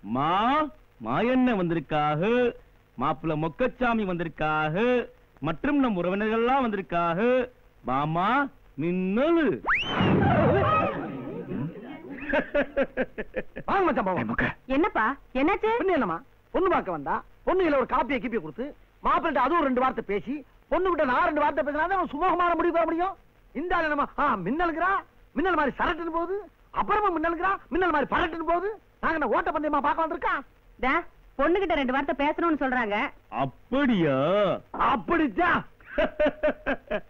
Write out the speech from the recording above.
மா மாயண்ண வந்திருக்காக மாப்பிள்ள மொக்கச்சாமி வந்திருக்காக மற்றும் நம் உறவினர்கள்லாம் வந்திருக்காக பாமா மின்னலு வாங்க மச்சான் போவோம் என்னப்பா என்னாச்சு பொண்ணு என்னமா பொண்ணு பார்க்க வந்தா பொண்ணுல ஒரு காப்பியை கீப்பியை கொடுத்து மாப்பிள்ளை அதுவும் ரெண்டு வார்த்தை பேசி பொண்ணுகிட்ட நான் ரெண்டு வார்த்தை பேசினா தான் சுமூகமான முடிவு பெற முடியும் இந்த ஆளு என்னமா ஆ மின்னலுங்கிறா மின்னல் மாதிரி சரட்டுன்னு போகுது அப்புறமா மின்னலுங்கிறா மின்னல் மாதிரி பரட்டுன்னு போகுது நாங்க என்ன ஓட்ட பந்தயமா பார்க்க வந்திருக்கா டா, பொண்ணுகிட்ட ரெண்டு வார்த்தை பேசணும்னு சொல்றாங்க அப்படியா அப்படிச்சா